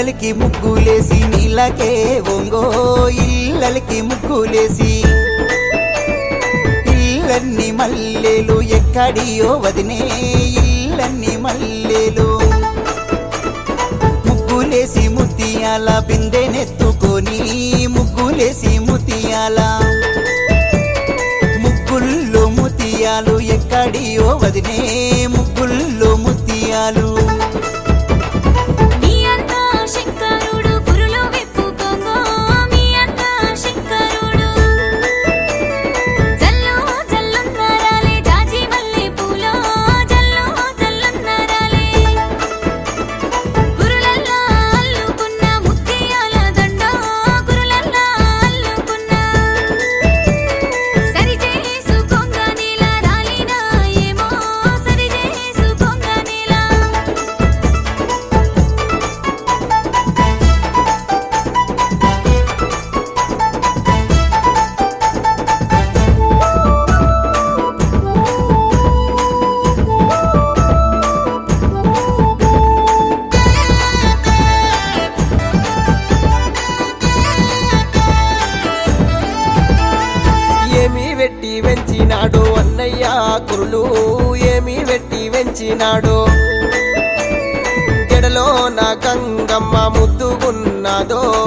ఇల్లలికి ముగ్గులేసి నీళ్ళకే ఒంగో ఇల్లలికి ముగ్గులేసి ఇల్లన్ని మల్లెలు ఎక్కడియో వదినే ఇల్లన్ని మల్లెలు ముగ్గులేసి ముత్యాల బిందెనెత్తుకొని ముగ్గులేసి ముత్యాల ముగ్గుల్లో ముత్యాలు ఎక్కడియో వదినే ముగ్గుల్లో ముత్యాలు మీ అన్న శంకరుడు పురులు విప్పుకోంగో మీ అన్న శంకరుడు జల్లు జల్లున్నారాలే జాజి మల్లె పూలో జల్లు జల్లున్నారాలే గురులల్లా అల్లుకున్న ముత్యాల దండ గురులల్లా అల్లుకున్న సరి చేసుకోంగ నీల రాలినా ఏమో సరి చేసుకోంగ నీల ఏమి వెట్టి వెంచినాడు అన్నయ్య కురులు ఏమి వెట్టి వెంచినాడు జడలో నా గంగమ్మ ముద్దుగున్నదో